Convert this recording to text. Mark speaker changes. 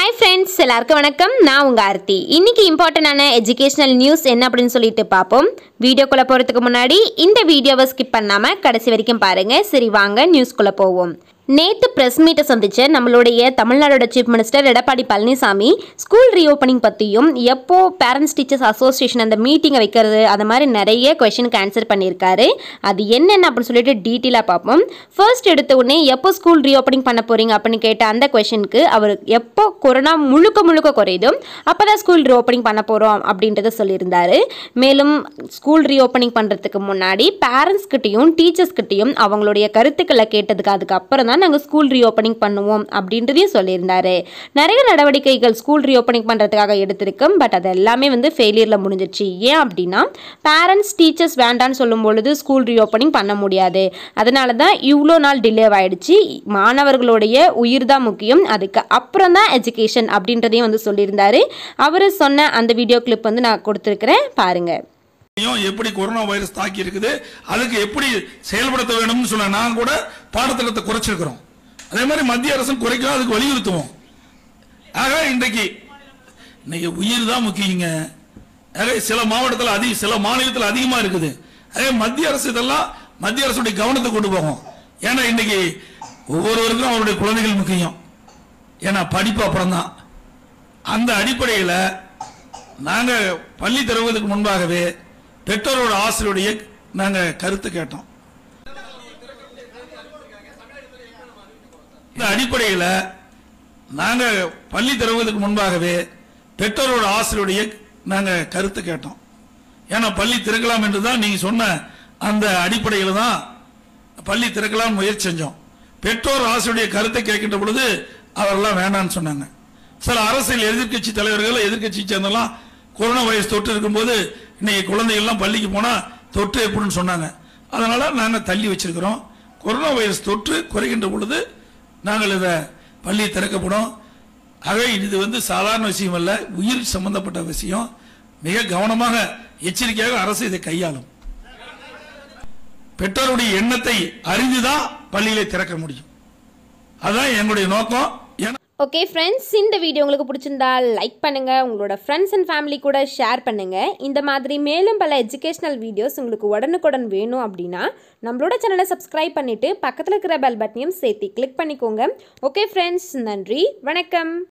Speaker 1: hi friends எல்லாருக்கும் வணக்கம் நான் உங்கள் ஆர்த்தி இன்னைக்கு இம்பார்ட்டண்டான எஜுகேஷனல் நியூஸ் என்ன அப்படின்னு சொல்லிட்டு பார்ப்போம் வீடியோக்குள்ளே போகிறதுக்கு முன்னாடி இந்த வீடியோவை ஸ்கிப் பண்ணாமல் கடைசி வரைக்கும் பாருங்கள் சரி வாங்க நியூஸ்குள்ளே போவோம் நேற்று ப்ரெஸ் மீட்டை சந்திச்ச நம்மளுடைய தமிழ்நாடோட chief minister Edappadi Palaniswami school reopening பற்றியும் எப்போ பேரண்ட்ஸ் டீச்சர்ஸ் அசோசியேஷன் அந்த மீட்டிங்கை வைக்கிறது அந்த மாதிரி நிறைய கொஷனுக்கு ஆன்சர் பண்ணியிருக்காரு அது என்னென்ன அப்படின்னு சொல்லிட்டு டீட்டெயிலாக பார்ப்போம் ஃபர்ஸ்ட் எடுத்த உடனே எப்போ ஸ்கூல் ரீஓப்பனிங் பண்ண போகிறீங்க அப்படின்னு கேட்ட அந்த கொஷனுக்கு அவர் எப்போ கொரோனா முழுக்க முழுக்க குறையுதோ அப்போ தான் ஸ்கூல் ரீஓப்பனிங் பண்ண போகிறோம் அப்படின்றத சொல்லியிருந்தாரு மேலும் ஸ்கூல் ரீஓப்பனிங் பண்ணுறதுக்கு முன்னாடி பேரண்ட்ஸ் கிட்டேயும் டீச்சர்ஸ் கிட்டேயும் அவங்களுடைய கருத்துக்களை கேட்டதுக்கு அதுக்கப்புறம் தான் நாங்கள் ஸ்கூல் ரீஓப்பனிங் பண்ணுவோம் அப்படின்றதையும் சொல்லியிருந்தாரு நிறைய நடவடிக்கைகள் ஸ்கூல் ரீஓப்பனிங் பண்ணுறதுக்காக எடுத்திருக்கோம் பட் அது எல்லாமே வந்து ஃபெயிலியரில் முடிஞ்சிருச்சு ஏன் அப்படின்னா பேரண்ட்ஸ் டீச்சர்ஸ் வேண்டான்னு சொல்லும் பொழுது ஸ்கூல் ரீஓப்பனிங் பண்ண முடியாது அதனால தான் இவ்வளோ நாள் டிலே ஆயிடுச்சு மாணவர்களுடைய உயிர் தான் முக்கியம் அதுக்கு அப்புறம் தான் எஜுகேஷன் அப்படின்றதையும் வந்து சொல்லியிருந்தாரு அவர் சொன்ன அந்த வீடியோ கிளிப் வந்து நான் கொடுத்துருக்கிறேன் பாருங்கள்
Speaker 2: ஐயும் எப்படி கொரோனா வைரஸ் தாக்கி இருக்குது அதுக்கு எப்படி செயல்படுத்த வேணும்னு சொன்ன நான் கூட பாடத்திட்டத்தை குறைச்சிருக்கிறோம் அதே மாதிரி மத்திய அரசும் குறைக்கும் அதுக்கு வலியுறுத்துவோம் ஆக இன்றைக்கு இன்னைக்கு உயிர் தான் முக்கியங்க ஆக சில மாவட்டத்தில் அதிக சில மாநிலத்தில் அதிகமா இருக்குது அதே மத்திய அரசு இதெல்லாம் மத்திய அரசுடைய கவனத்தை கொண்டு போகும் ஏன்னா இன்னைக்கு ஒவ்வொருவருக்கும் அவருடைய குழந்தைகள் முக்கியம் ஏன்னா படிப்பு அப்புறம் தான் அந்த அடிப்படையில் நாங்க பள்ளி திறவதற்கு முன்பாகவே பெற்றோரோட ஆசிரியருடைய நாங்க கருத்து கேட்டோம் இந்த அடிப்படையில் நாங்க பள்ளி திறவதற்கு முன்பாகவே பெற்றோரோட ஆசிரியருடைய நாங்க கருத்து கேட்டோம் ஏன்னா பள்ளி திறக்கலாம் என்று தான் நீங்க சொன்ன அந்த அடிப்படையில் தான் பள்ளி திறக்கலாம் முயற்சி செஞ்சோம் பெற்றோர் ஆசிரியருடைய கருத்தை கேட்கின்ற பொழுது அவரெல்லாம் வேண்டாம்னு சொன்னாங்க சில அரசியல் எதிர்க்கட்சி தலைவர்கள் எதிர்க்கட்சி சேர்ந்தெல்லாம் கொரோனா வைரஸ் தொற்று இருக்கும்போது இன்னைக்கு குழந்தைகள்லாம் பள்ளிக்கு போனா தொற்று எப்படின்னு சொன்னாங்க அதனால நாங்கள் தள்ளி வச்சிருக்கிறோம் கொரோனா வைரஸ் தொற்று குறைகின்ற பொழுது நாங்கள் இதை பள்ளி திறக்கப்படும் ஆக இது வந்து சாதாரண விஷயம் அல்ல உயிர் சம்பந்தப்பட்ட விஷயம் மிக கவனமாக எச்சரிக்கையாக அரசு இதை கையாளும் பெற்றோருடைய எண்ணத்தை அறிந்துதான் பள்ளியிலே திறக்க முடியும் அதுதான் எங்களுடைய நோக்கம் ஏன்னா
Speaker 1: ஓகே ஃப்ரெண்ட்ஸ் இந்த வீடியோ உங்களுக்கு பிடிச்சிருந்தா லைக் பண்ணுங்கள் உங்களோட ஃப்ரெண்ட்ஸ் அண்ட் ஃபேமிலி கூட ஷேர் பண்ணுங்கள் இந்த மாதிரி மேலும் பல எஜுகேஷ்னல் வீடியோஸ் உங்களுக்கு உடனுக்குடன் வேணும் அப்படின்னா நம்மளோட சேனலை சப்ஸ்கிரைப் பண்ணிவிட்டு பக்கத்தில் இருக்கிற பெல் பட்டனையும் சேர்த்து கிளிக் பண்ணிக்கோங்க ஓகே ஃப்ரெண்ட்ஸ் நன்றி வணக்கம்